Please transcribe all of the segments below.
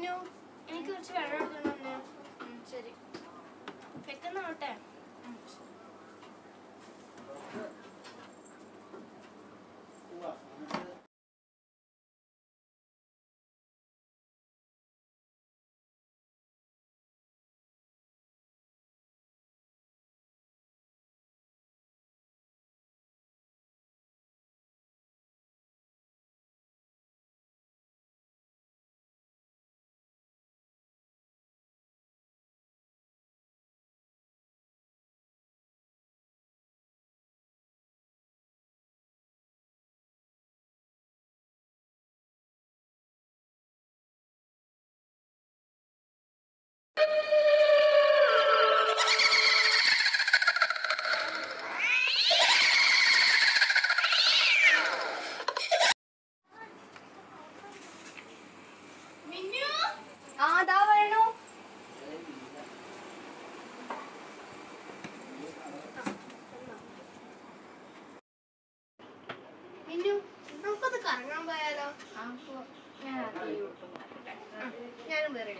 മിന്നു എനിക്ക് കുറച്ച് വെള്ളം എടുക്കണം മിന്നു. ഉം, ശരി വെക്കുന്നോട്ടെ മിന്നു ആ ദാ വരണു മിന്നു നമുക്കൊന്ന് കറങ്ങാൻ പോയാലോ അപ്പൊ ഞാൻ അത് ആ, ഞാനും വേറെ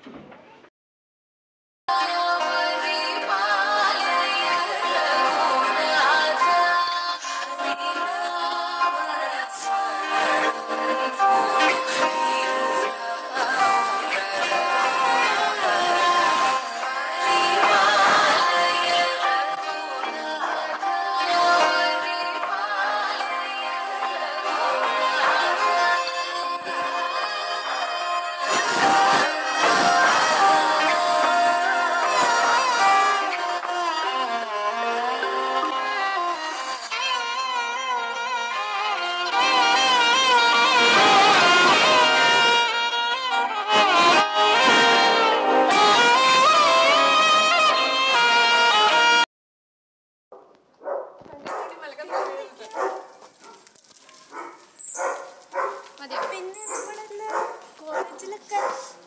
മതിയോ പിന്നെ നമ്മുടെ കോളേജിലൊക്കെ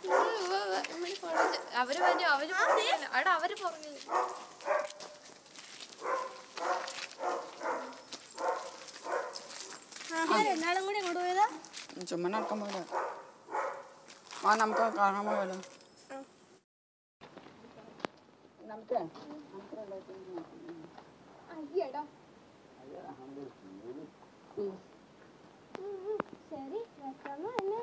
അവര് പറഞ്ഞു അവര് പറഞ്ഞില്ല. അവിടെ അവര് പറഞ്ഞു രണ്ടാളും കൂടി എങ്ങോട്ട് പോയതാ ചുമ്മാ നടക്കാൻ പോയതാ ആ നമുക്ക് കാണാൻ പോയാലോ നമുക്ക് അയ്യടാ ശരി വെക്കാന്ന് തന്നെ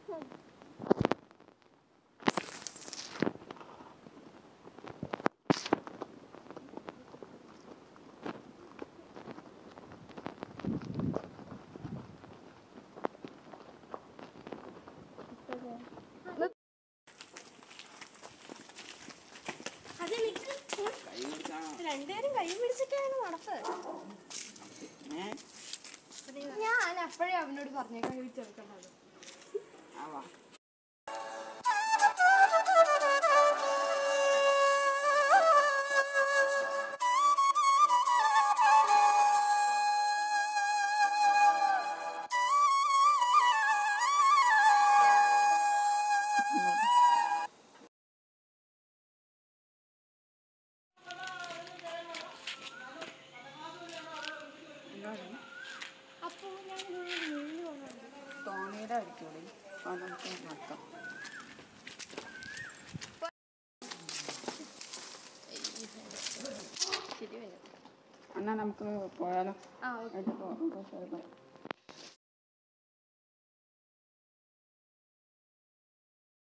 അതെനിക്ക് രണ്ടുപേരും കൈ പിടിച്ചിട്ടാണ് നടപ്പ് ഞാൻ അപ്പോഴേ അവനോട് പറഞ്ഞേക്കാൻ ചെറുക്കണ്ടത് ആവാ അപ്പൊ ഞാൻ നിന്ന് പോകുന്നുണ്ട് തോണിയുടെ ആയിരിക്കും ആ നമുക്ക് നടത്താം ശരി വരും എന്നാ നമുക്ക് പോയാലോ ആ എന്നിട്ട് പോ- പോ- ശരി, bye.